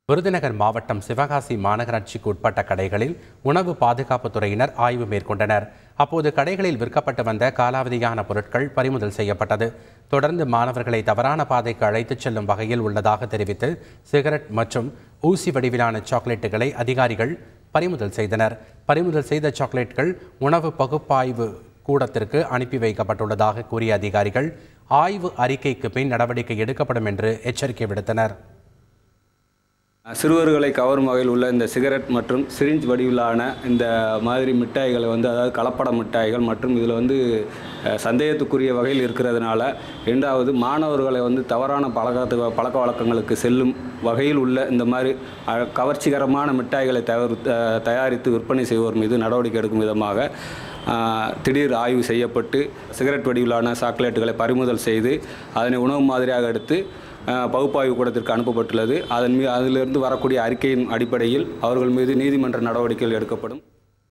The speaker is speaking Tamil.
விருதுநகர் மாவட்டம் சிவகாசி மாநகராட்சிக்கு உட்பட்ட கடைகளில் உணவு பாதுகாப்புத் துறையினர் ஆய்வு மேற்கொண்டனர் அப்போது கடைகளில் விற்கப்பட்டு வந்த காலாவதியான பொருட்கள் பறிமுதல் செய்யப்பட்டது தொடர்ந்து மாணவர்களை தவறான பாதைக்கு அழைத்துச் செல்லும் வகையில் உள்ளதாக தெரிவித்து சிகரெட் மற்றும் ஊசி வடிவிலான சாக்லேட்டுகளை அதிகாரிகள் பறிமுதல் செய்தனர் பறிமுதல் செய்த சாக்லேட்கள் உணவு பகுப்பாய்வு கூடத்திற்கு அனுப்பி வைக்கப்பட்டுள்ளதாக கூறிய அதிகாரிகள் ஆய்வு அறிக்கைக்கு பின் நடவடிக்கை எடுக்கப்படும் என்று எச்சரிக்கை விடுத்தனர் சிறுவர்களை கவரும் வகையில் உள்ள இந்த சிகரெட் மற்றும் சிரிஞ்ச் வடிவிலான இந்த மாதிரி மிட்டாய்களை வந்து அதாவது கலப்பட மிட்டாய்கள் மற்றும் இதில் வந்து அஹ், சந்தேகத்துக்குரிய வகையில் இருக்கிறதுனால இரண்டாவது மாணவர்களை வந்து தவறான பழக்கத்து பழக்க வழக்கங்களுக்கு செல்லும் வகையில் உள்ள இந்த மாதிரி அஹ், கவர்ச்சிகரமான மிட்டாய்களை தயார் அஹ், தயாரித்து விற்பனை செய்வோர் மீது நடவடிக்கை எடுக்கும் விதமாக அஹ், திடீர் ஆய்வு செய்யப்பட்டு சிகரெட் வடிவிலான சாக்லேட்டுகளை பறிமுதல் செய்து அதனை உணவு மாதிரியாக எடுத்து அஹ், பகுப்பாய்வு கூடத்திற்கு அனுப்பப்பட்டுள்ளது அதன் மீ அதிலிருந்து வரக்கூடிய அறிக்கையின் அடிப்படையில் அவர்கள் மீது நீதிமன்ற நடவடிக்கைகள் எடுக்கப்படும்